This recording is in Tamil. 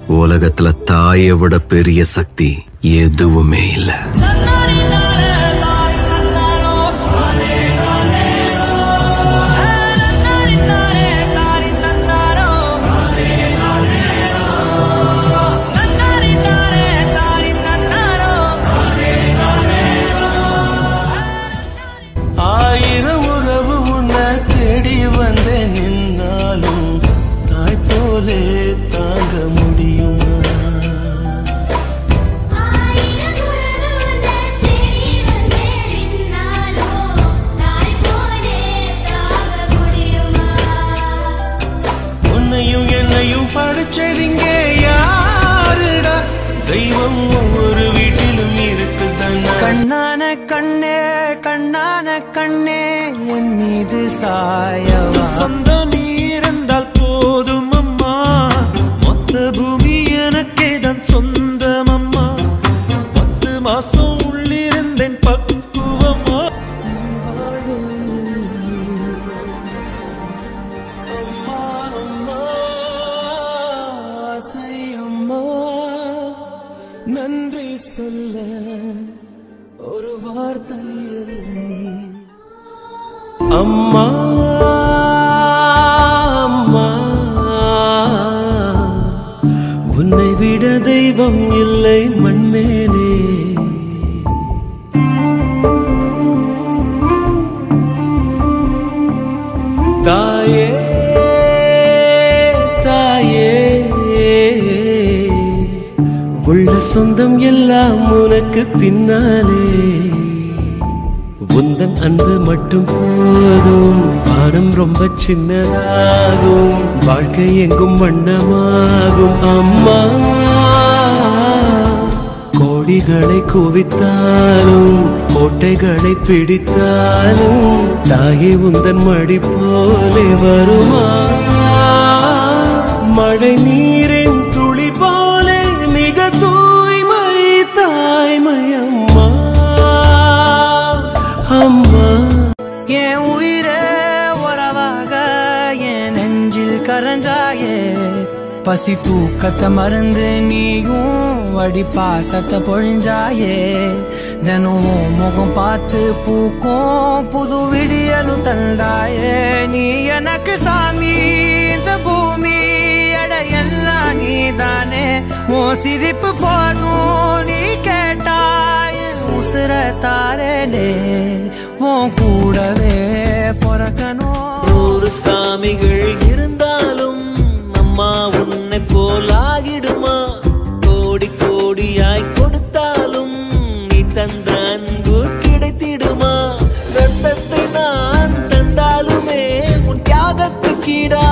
உலகத்துல தாயை விட பெரிய சக்தி எதுவுமே இல்ல ஆயிரம் உறவு உன்னை தேடி வந்தே நின்னாலும் தாய் போலே தாங்க முடியுமா ஆயிரம் உறவு உன்னை தேடி வந்தே நின்னாலோ தாய் போலே தாக முடியுமா உன்னையும் என்னையும் படிச்சதிங்க யாருடா தெய்வம் ஒவ்வொரு வீட்டிலும் இருக்குதன்னா கண்ணான கண்ணே கண்ணான கண்ணே என் மீது சாயவா சொந்த நீ இருந்தால் போதும் அம்மா மொத்த பூமி எனக்கே தான் சொந்தம் அம்மா பத்து மாசம் உள்ளிருந்தேன் பக்குவமா அம்மா, அம்மா, ஆசை அம்மா, நன்றி சொல்ல ஒரு வார்த்தை இல்லை அம்மா அம்மா உன்னை விட தெய்வம் இல்லை மண்மேலே தாயே தாயே உள்ள சொந்தம் எல்லாம் உனக்கு பின்னாலே உந்தன் அன்பு மட்டும் போதும் வானம் ரொம்ப சின்னதாகும் வாழ்க்கை எங்கும் வண்ணமாகும் அம்மா கோடிகளை குவித்தாலும் கோட்டைகளை பிடித்தாலும் தாயே உந்தன் மடி போலே வருமா மழை நீரின் துளி போலே மிக தூய்மை தாய்மை அம்மா அம்மா என் உயிரே உறவாக என் நெஞ்சில் கரஞ்சாயே பசி தூக்கத்தை மறந்து நீயும் வடி பாசத்தை பொழிஞ்சாயே தினம் உன் முகம் பார்த்து பூக்கும் புது விடியலும் தந்தாயே நீ எனக்கு சாமி இந்த பூமி எட எல்லாம் நீதானே உன் சிரிப்பு போதும் நீ கேட்டாய் உசுர தாரலே உன் கூடவே பிறக்கணும் நூறு சாமிகள் இருந்தாலும் அம்மா உன்னை போல் ஆகிடுமா கோடி கோடியாய் கொடுத்தாலும் நீ தந்த அன்பு கிடைத்திடுமா ரத்தத்தை நான் தந்தாலுமே உன் தியாகத்துக்கு ஈடாக